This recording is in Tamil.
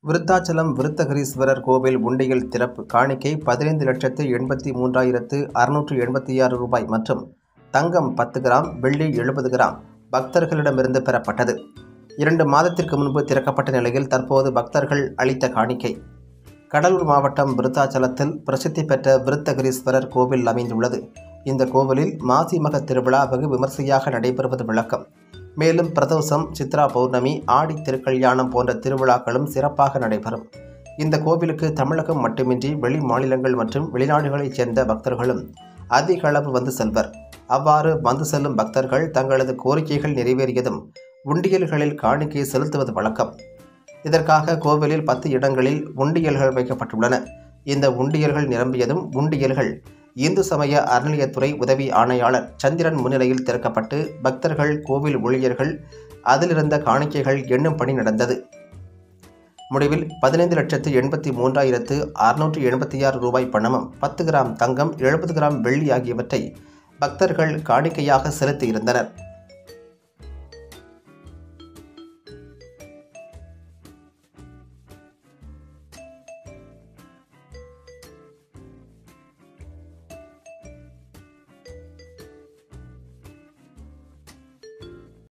விருத்தாச்சலம் விருத்தகிரீஸ்வரர் கோவில் உண்டியல் திறப்பு காணிக்கை பதினைந்து லட்சத்து எண்பத்தி மூன்றாயிரத்து அறுநூற்று எண்பத்தி ஆறு ரூபாய் மற்றும் தங்கம் பத்து கிராம் வெள்ளி எழுபது கிராம் பக்தர்களிடமிருந்து பெறப்பட்டது இரண்டு மாதத்திற்கு முன்பு திறக்கப்பட்ட நிலையில் தற்போது பக்தர்கள் அளித்த காணிக்கை கடலூர் மாவட்டம் விருத்தாச்சலத்தில் பிரசித்தி பெற்ற விருத்தகிரீஸ்வரர் கோவில் அமைந்துள்ளது இந்த கோவிலில் மாசி மக திருவிழா வெகு விமர்சையாக நடைபெறுவது விளக்கம் மேலும் பிரதோஷம் சித்ரா பௌர்ணமி ஆடி திருக்கல்யாணம் போன்ற திருவிழாக்களும் சிறப்பாக நடைபெறும் இந்த கோவிலுக்கு தமிழகம் மட்டுமின்றி வெளி மாநிலங்கள் மற்றும் வெளிநாடுகளைச் சேர்ந்த பக்தர்களும் அதிக அளவு வந்து செல்வர் அவ்வாறு வந்து செல்லும் பக்தர்கள் தங்களது கோரிக்கைகள் நிறைவேறியதும் உண்டியல்களில் காணிக்கை செலுத்துவது வழக்கம் இதற்காக கோவிலில் பத்து இடங்களில் உண்டியல்கள் வைக்கப்பட்டுள்ளன இந்த உண்டியல்கள் நிரம்பியதும் உண்டியல்கள் இந்து சமய அறநிலையத்துறை உதவி ஆணையாளர் சந்திரன் முன்னிலையில் திறக்கப்பட்டு பக்தர்கள் கோவில் ஊழியர்கள் அதிலிருந்த காணிக்கைகள் எண்ணும் பணி நடந்தது முடிவில் பதினைந்து லட்சத்து எண்பத்தி மூன்றாயிரத்து அறுநூற்று எண்பத்தி ஆறு ரூபாய் பணமும் பத்து கிராம் தங்கம் எழுபது கிராம் வெள்ளி ஆகியவற்றை பக்தர்கள் காணிக்கையாக செலுத்தியிருந்தனர்